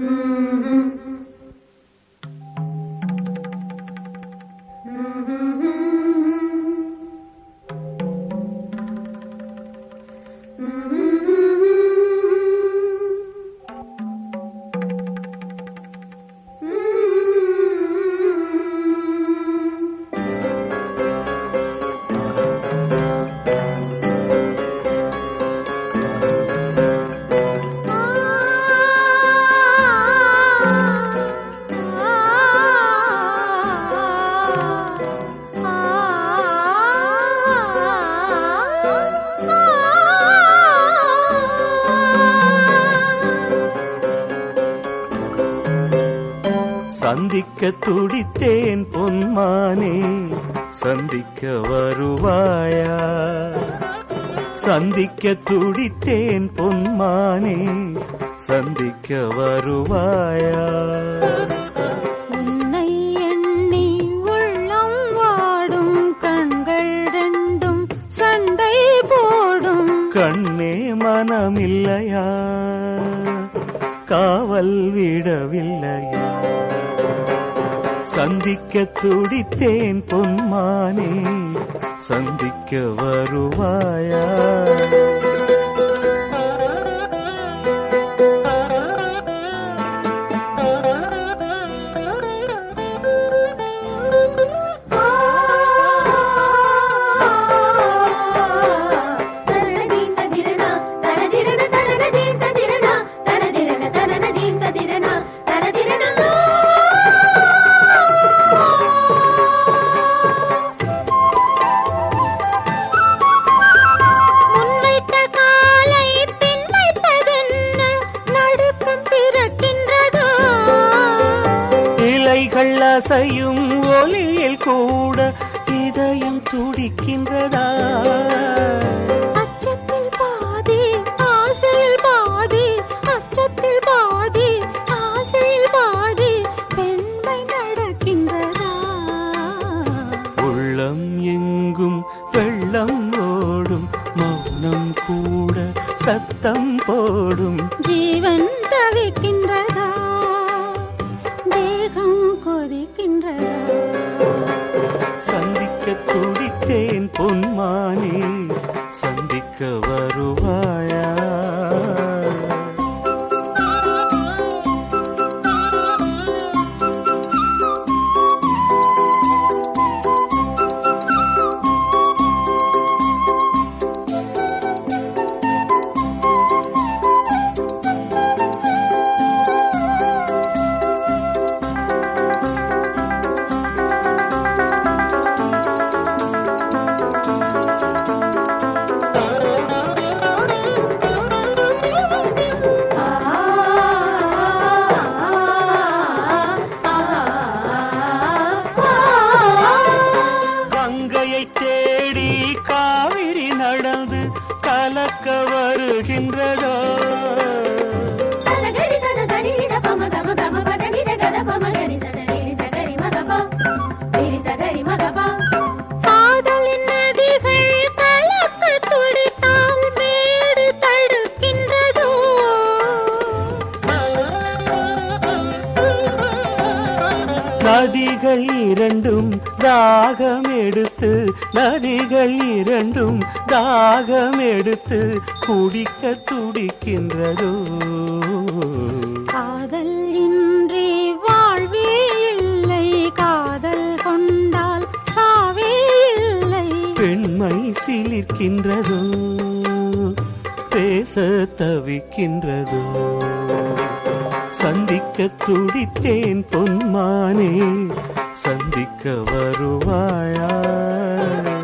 சந்திக்க துடித்தேன் பொன்மானே சந்திக்க வருவாயா சந்திக்க துடித்தேன் பொன்மானே சந்திக்க வருவாயா உன்னை எண்ணி உள்ளம் வாடும் கண்கள் ரெண்டும் சண்டை போடும் கண்ணே மனமில்லையா காவல் விடவில்லையா சந்திக்க துடித்தேன் பொன்மானே சந்திக்க வருவாயா முன்வைத்த காலை பின் வைப்பதென்ன நடுக்கம் பிறக்கின்றதோ இலைகள் அசையும் ஒலியில் கூட இதயம் துடிக்கின்றதா அச்சத்தில் பாதி ஆசையில் பாதி அச்சத்தில் பாதி ஆசையில் பாதி பெண்மை நடக்கின்றதா உள்ளம் எங்கும் வெள்ளம் ஓடும் மௌனம் கூட சத்தம் போடும் ஜீவன் தவிக்கின்றதா தேகம் கொதிக்கின்றதா சந்திக்க துடித்தேன் பொன்மானே சந்திக்க வருவாயா கங்கையை தேடி காவிரி நடந்து கலக்க வருகின்றதோ சதகரி சதகரி நித பம கம கம பத நித கத பம கரி சதரி சகரி மகபா பிரி சகரி மகபா காதலின் நதிகள் கலக்க துடித்தால் மேடு தடுக்கின்றதோ நதிகள் இரண்டும் தாகம் எடுத்து நதிகள் இரண்டும் தாகம் எடுத்து குடிக்க துடிக்கின்றதோ காதல் இன்றி வாழ்வே இல்லை காதல் கொண்டால் சாவே இல்லை பெண்மை சிலிர்க்கின்றதோ பேச தவிக்கின்றதோ சந்திக்க துடித்தேன் பொன்மானே சந்திக்க வருவாயா